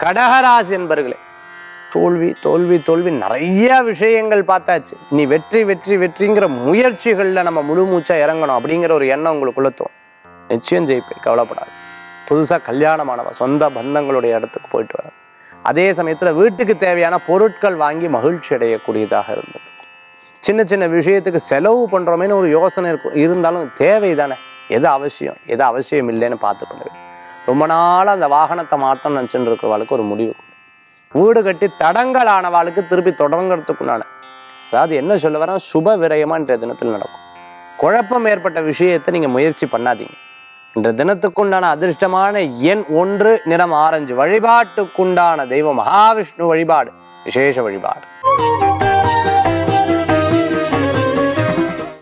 கடகராசி என்பர்களே தோல்வி தோல்வி தோல்வி நிறைய விஷயங்கள் பார்த்தாச்சு நீ வெற்றி வெற்றி வெற்றிங்கிற முயற்சிகளில் நம்ம முழு மூச்சா இறங்கணும் அப்படிங்கிற ஒரு எண்ணம் உங்களுக்குள்ள தோணும் நிச்சயம் ஜெயிப்பேன் கவலைப்படாது புதுசாக கல்யாணமானவ சொந்த பந்தங்களுடைய இடத்துக்கு போயிட்டு வர அதே சமயத்தில் வீட்டுக்கு தேவையான பொருட்கள் வாங்கி மகிழ்ச்சி அடையக்கூடியதாக இருந்தது சின்ன சின்ன விஷயத்துக்கு செலவு பண்ணுறோமேனு ஒரு யோசனை இருக்கும் இருந்தாலும் தேவை தானே எது அவசியம் எது அவசியம் இல்லைன்னு பார்த்து பண்ணுவேன் ரொம்ப நாளாக அந்த வாகனத்தை மாற்றம் நினச்சிட்டு இருக்கிறவாளுக்கு ஒரு முடிவு வீடு கட்டி தடங்கள் ஆனவாளுக்கு திருப்பி தொடங்குறதுக்குண்டான அதாவது என்ன சொல்ல வரேன் சுப விரயமா இன்றைய தினத்தில் நடக்கும் குழப்பம் ஏற்பட்ட விஷயத்தை நீங்கள் முயற்சி பண்ணாதீங்க இன்ற தினத்துக்குண்டான அதிர்ஷ்டமான எண் ஒன்று நிறம் ஆரஞ்சு வழிபாட்டுக்குண்டான தெய்வம் மகாவிஷ்ணு வழிபாடு விசேஷ வழிபாடு